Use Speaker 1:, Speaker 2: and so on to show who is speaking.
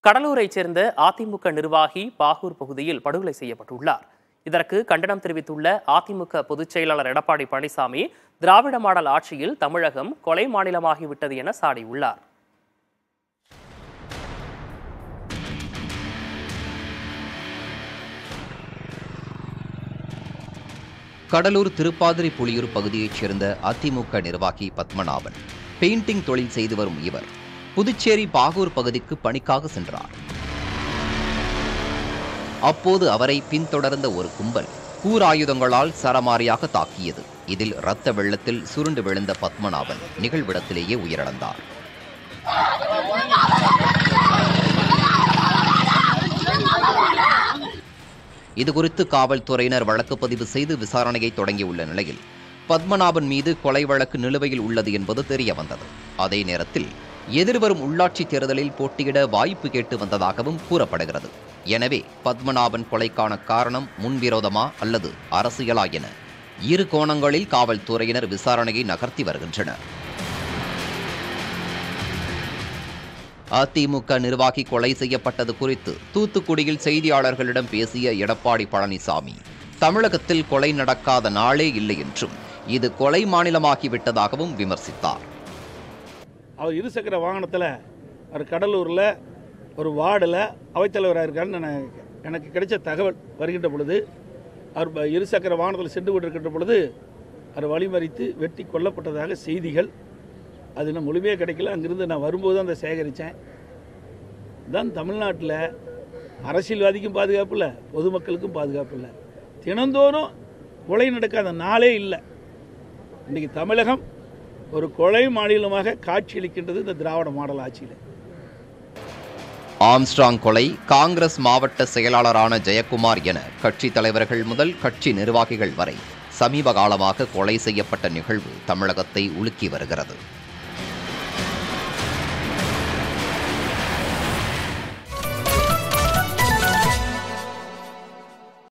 Speaker 1: கடலூரைச் சேர்ந்த அதிமுக நிர்வாகி பாகூர் பகுதியில் படுகொலை செய்யப்பட்டுள்ளார் இதற்கு கண்டனம் தெரிவித்துள்ள அதிமுக பொதுச் செயலாளர் எடப்பாடி பழனிசாமி திராவிட மாடல் ஆட்சியில் தமிழகம் கொலை மாநிலமாகிவிட்டது என சாடியுள்ளார்
Speaker 2: கடலூர் திருப்பாதிரி புலியூர் பகுதியைச் சேர்ந்த அதிமுக நிர்வாகி பத்மநாபன் பெயிண்டிங் தொழில் செய்து வரும் இவர் புதுச்சேரி பாகூர் பகுதிக்கு பணிக்காக சென்றார் அப்போது அவரை பின்தொடர்ந்த ஒரு கும்பல் கூராயுதங்களால் சரமாரியாக தாக்கியது இதில் இரத்த வெள்ளத்தில் சுருண்டு விழுந்த பத்மநாபன் நிகழ்விடத்திலேயே உயிரிழந்தார் இதுகுறித்து காவல்துறையினர் வழக்கு பதிவு செய்து விசாரணையை தொடங்கியுள்ள நிலையில் பத்மநாபன் மீது கொலை வழக்கு நிலுவையில் உள்ளது என்பது தெரிய வந்தது அதே நேரத்தில் எதிர்வரும் உள்ளாட்சி தேர்தலில் போட்டியிட வாய்ப்பு கேட்டு வந்ததாகவும் கூறப்படுகிறது எனவே பத்மநாபன் கொலைக்கான காரணம் முன்விரோதமா அல்லது அரசியலா என இரு கோணங்களில் காவல்துறையினர் விசாரணையை நகர்த்தி வருகின்றனர் அதிமுக நிர்வாகி கொலை செய்யப்பட்டது குறித்து தூத்துக்குடியில் செய்தியாளர்களிடம் பேசிய எடப்பாடி பழனிசாமி தமிழகத்தில் கொலை நடக்காத நாளே இல்லை என்றும் இது கொலை மாநிலமாகிவிட்டதாகவும் விமர்சித்தார்
Speaker 3: அவர் இருசக்கர வாகனத்தில் அவர் கடலூரில் ஒரு வார்டில் அவைத்தலைவராக இருக்காருன்னு நான் எனக்கு கிடைச்ச தகவல் வருகின்ற பொழுது அவர் ப- இருசக்கர வாகனத்தில் சென்று கொண்டிருக்கின்ற பொழுது அவர் வழிமறித்து வெட்டி கொல்லப்பட்டதாக செய்திகள் அது இன்னும் முழுமையாக கிடைக்கல அங்கிருந்து நான் வரும்போது தான் அதை சேகரித்தேன் தான் தமிழ்நாட்டில் அரசியல்வாதிக்கும் பாதுகாப்பு இல்லை பொதுமக்களுக்கும் பாதுகாப்பு இல்லை தினந்தோறும் கொலை நடக்காத நாளே இல்லை இன்றைக்கி தமிழகம் ஒரு கொலை மாநிலமாக காட்சியளிக்கின்றது இந்த திராவிட மாடல் ஆட்சியில்
Speaker 2: ஆம்ஸ்ட்ராங் கொலை காங்கிரஸ் மாவட்ட செயலாளரான ஜெயக்குமார் என கட்சி தலைவர்கள் முதல் கட்சி நிர்வாகிகள் வரை சமீப காலமாக கொலை செய்யப்பட்ட நிகழ்வு தமிழகத்தை உலுக்கி வருகிறது